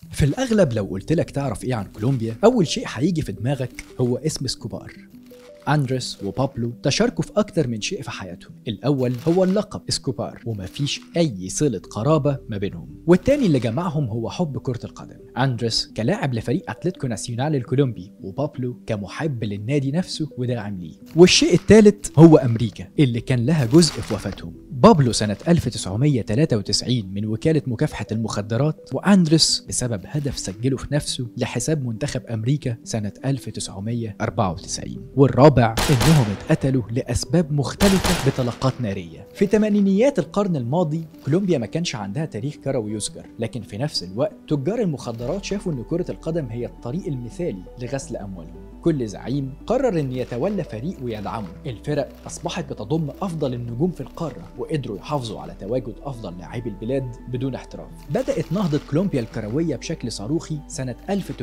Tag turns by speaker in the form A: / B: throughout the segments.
A: في الأغلب لو قلت لك تعرف إيه عن كولومبيا أول شيء هيجي في دماغك هو اسم سكوبار أندريس وبابلو تشاركوا في أكتر من شيء في حياتهم الأول هو اللقب اسكوبار ومفيش أي صلة قرابة ما بينهم والتاني اللي جمعهم هو حب كرة القدم أندريس كلاعب لفريق أتلتيكو ناسيونال الكولومبي وبابلو كمحب للنادي نفسه وداعم ليه والشيء الثالث هو أمريكا اللي كان لها جزء في وفاتهم بابلو سنة 1993 من وكالة مكافحة المخدرات وأندريس بسبب هدف سجله في نفسه لحساب منتخب أمريكا سنة 1994 والرابع إنهم اتقتلوا لأسباب مختلفة بطلقات نارية في تمانينيات القرن الماضي كولومبيا ما كانش عندها تاريخ كروي يذكر لكن في نفس الوقت تجار المخدرات شافوا إن كرة القدم هي الطريق المثالي لغسل أموالهم كل زعيم قرر ان يتولى فريق ويدعمه الفرق اصبحت بتضم افضل النجوم في القاره وقدروا يحافظوا على تواجد افضل لاعبي البلاد بدون احتراف بدات نهضه كولومبيا الكرويه بشكل صاروخي سنه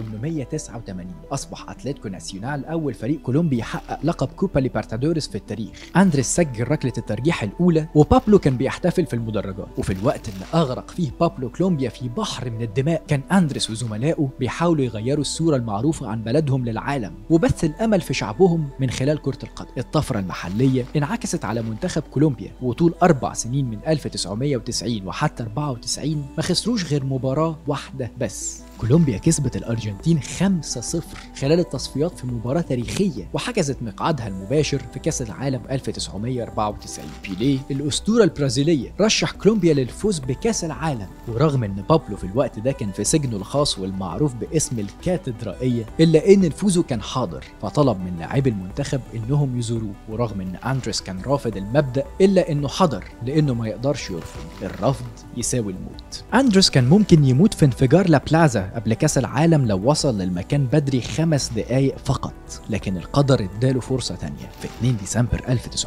A: 1889 اصبح اتلتيكو ناسيونال اول فريق كولومبي يحقق لقب كوبا ليبرتادوريس في التاريخ اندريس سجل ركله الترجيح الاولى وبابلو كان بيحتفل في المدرجات وفي الوقت اللي اغرق فيه بابلو كولومبيا في بحر من الدماء كان اندريس وزملائه بيحاولوا يغيروا الصوره المعروفه عن بلدهم للعالم وبث الامل في شعبهم من خلال كره القدم الطفره المحليه انعكست على منتخب كولومبيا وطول اربع سنين من 1990 وحتى 94 ما خسروش غير مباراه واحده بس كولومبيا كسبت الارجنتين 5-0 خلال التصفيات في مباراه تاريخيه وحجزت مقعدها المباشر في كاس العالم 1994 بيليه الاسطوره البرازيليه رشح كولومبيا للفوز بكاس العالم ورغم ان بابلو في الوقت ده كان في سجنه الخاص والمعروف باسم الكاتدرائيه الا ان نفوذه كان حاضر فطلب من لاعبي المنتخب انهم يزوروه ورغم ان اندريس كان رافض المبدا الا انه حضر لانه ما يقدرش يرفض الرفض يساوي الموت اندريس كان ممكن يموت في انفجار لا بلازا قبل كاس العالم لو وصل للمكان بدري خمس دقايق فقط لكن القدر اداله فرصه تانية في 2 ديسمبر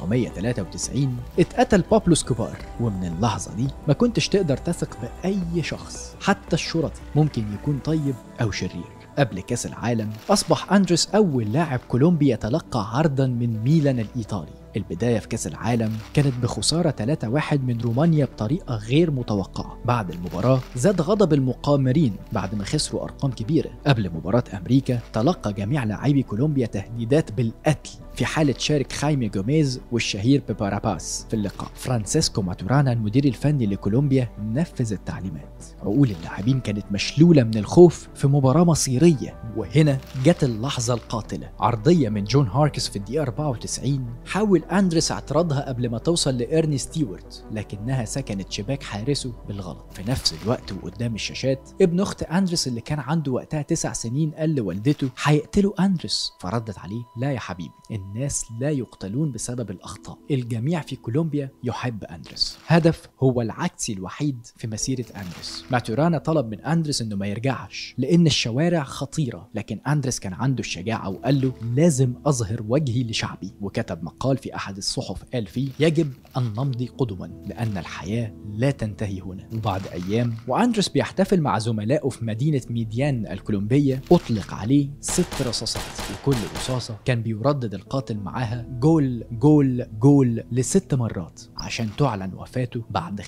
A: 1993 اتقتل بابلو سكوبار ومن اللحظه دي ما كنتش تقدر تثق باي شخص حتى الشرطي ممكن يكون طيب او شرير قبل كاس العالم أصبح أندريس أول لاعب كولومبي يتلقى عرضا من ميلان الإيطالي البداية في كأس العالم كانت بخسارة 3-1 من رومانيا بطريقة غير متوقعة بعد المباراة زاد غضب المقامرين بعد ما خسروا أرقام كبيرة قبل مباراة أمريكا تلقى جميع لاعبي كولومبيا تهديدات بالقتل في حالة شارك خايمي جوميز والشهير بباراباس في اللقاء فرانسيسكو ماتورانا المدير الفني لكولومبيا نفذ التعليمات عقول اللاعبين كانت مشلولة من الخوف في مباراة مصيرية وهنا جت اللحظة القاتلة عرضية من جون هاركس في الدقيقة 94 حاول أندريس اعتراضها قبل ما توصل لإيرني ستيوارت لكنها سكنت شباك حارسه بالغلط في نفس الوقت وقدام الشاشات ابن أخت أندريس اللي كان عنده وقتها تسع سنين قال لوالدته هيقتلوا أندريس فردت عليه لا يا حبيبي الناس لا يقتلون بسبب الأخطاء الجميع في كولومبيا يحب أندريس هدف هو العكسي الوحيد في مسيرة أندريس ماتورانا طلب من أندريس إنه ما يرجعش لأن الشوارع خطيرة لكن أندريس كان عنده الشجاعة وقال له لازم أظهر وجهي لشعبي وكتب مقال في أحد الصحف قال فيه يجب أن نمضي قدما لأن الحياة لا تنتهي هنا وبعد أيام وأندريس بيحتفل مع زملائه في مدينة ميديان الكولومبية أطلق عليه ست رصاصات وكل رصاصة كان بيردد القاتل معاها جول جول جول لست مرات عشان تعلن وفاته بعد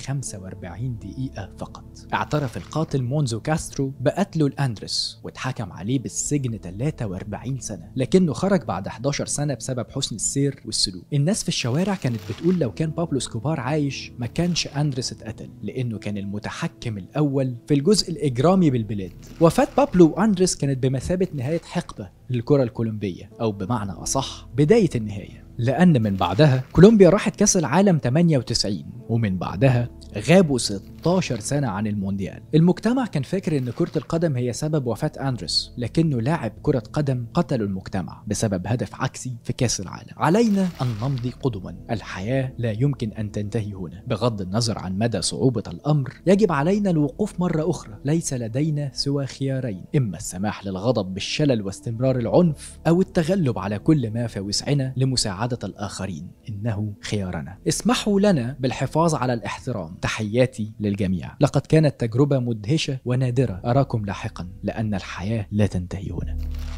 A: 45 دقيقة فقط اعترف القاتل مونزو كاسترو بقتله لأندريس واتحكم عليه بالسجن 43 سنة لكنه خرج بعد 11 سنة بسبب حسن السير والسلوك الناس في الشوارع كانت بتقول لو كان بابلو سكوبار عايش ما كانش أندريس اتقتل لأنه كان المتحكم الأول في الجزء الإجرامي بالبلاد وفاة بابلو وأندريس كانت بمثابة نهاية حقبة للكرة الكولومبية أو بمعنى أصح بداية النهاية لأن من بعدها كولومبيا راحت كأس العالم 98 ومن بعدها غابوا 16 سنة عن المونديال المجتمع كان فاكر ان كرة القدم هي سبب وفاة أندريس لكنه لاعب كرة قدم قتلوا المجتمع بسبب هدف عكسي في كأس العالم علينا أن نمضي قدما الحياة لا يمكن أن تنتهي هنا بغض النظر عن مدى صعوبة الأمر يجب علينا الوقوف مرة أخرى ليس لدينا سوى خيارين إما السماح للغضب بالشلل واستمرار العنف أو التغلب على كل ما في وسعنا لمساعدة الآخرين إنه خيارنا اسمحوا لنا بالحفاظ على الاحترام تحياتي للجميع لقد كانت تجربة مدهشة ونادرة أراكم لاحقا لأن الحياة لا تنتهي هنا